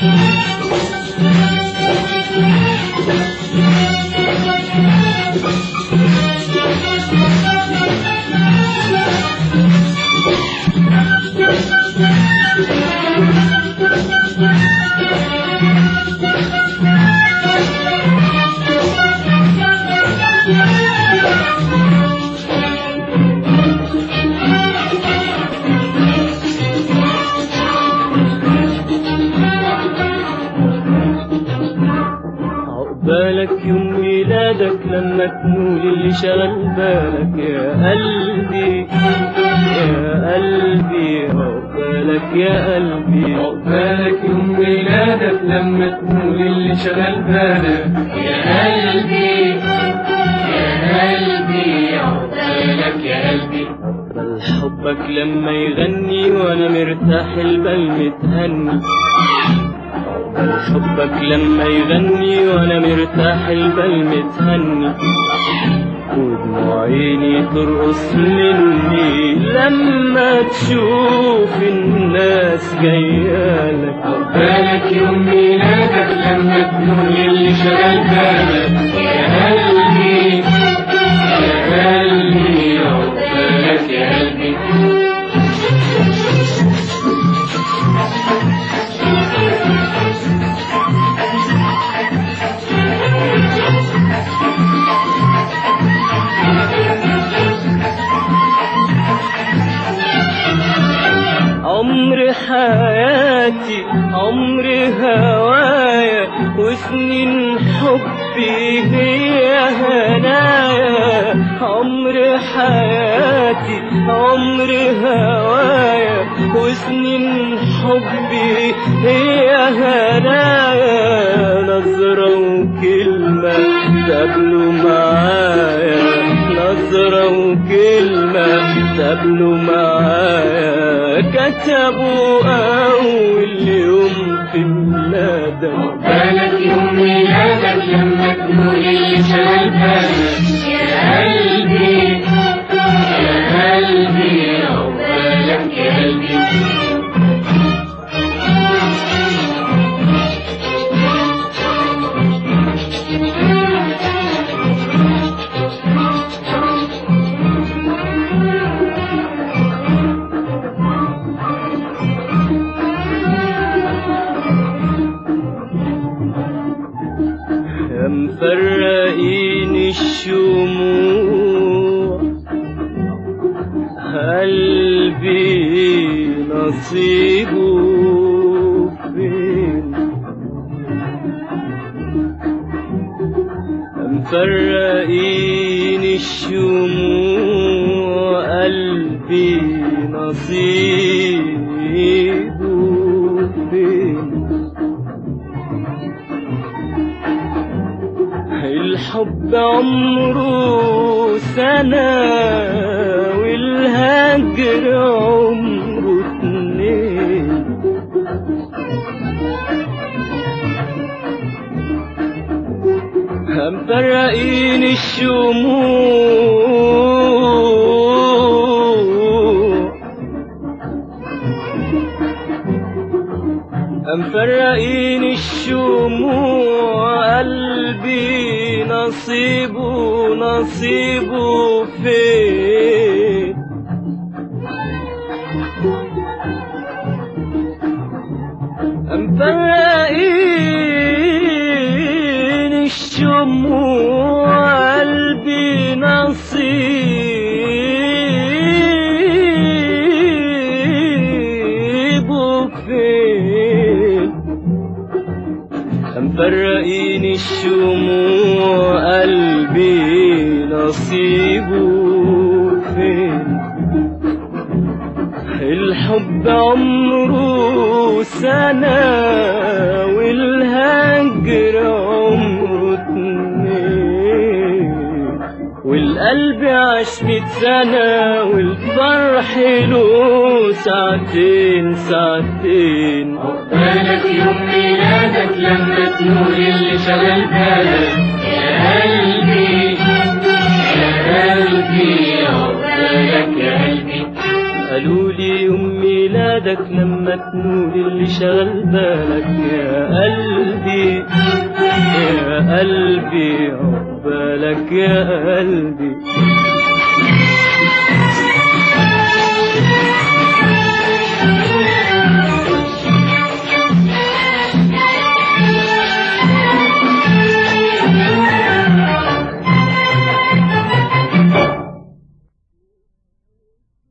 عقبالك يوم ميلادك لما تنول اللي شغل بالك يا قلبي يا قلبي عقبالك يا قلبي عقبالك يوم ميلادك لما تقول اللي شغل بالك يا قلبي يا قلبي عقبالك يا قلبي بل حبك لما يغني وانا مرتاح البال متهني بل حبك لما يغني وانا مرتاح البال متهني ودموع عيني ترقص مني لما تشوف الناس جايالك عقبالك يوم ميلادك لما تقول اللي شغل بالك يا قلبي يا قلبي عقبالك يا قلبي عمر حياتي عمر هوايا وسنين حبي هي هنايا عمر حياتي عمر هوايا وسنين حبي هي هنايا نظرة وكلمة تقابلوا معايا نظرة وكلمة تقابلوا معايا كتبوا أول يوم في ميلادك عقبالك يوم ميلادك لما تقول اللي شغل بالك يا قلبي يا قلبي عقبالك يا قلبي يا مفرقين الشموع قلبي نصيبه فين يا مفرقين الشموع قلبي نصيبه فين الحب عمره سنة والهجر عمره اتنين مفرقين الشموع مفرقين الشموع قلبي نصيبه نصيبه فين مفرقين الشموع قلبي نصيبه فين مفرقين الشموع قلبي نصيبه فين الحب عمره سنة والهجر عمره اتنين والقلب عاش ميت سنة والفرح له ساعتين ساعتين عقبالك يوم ميلادك لما تنور اللي شغل بالك يا قلبي يا قلبي عقبالك يا قلبي قالوا لي يوم ميلادك ميلادك لما تنول اللي شغل بالك يا قلبي يا قلبي عقبالك يا قلبي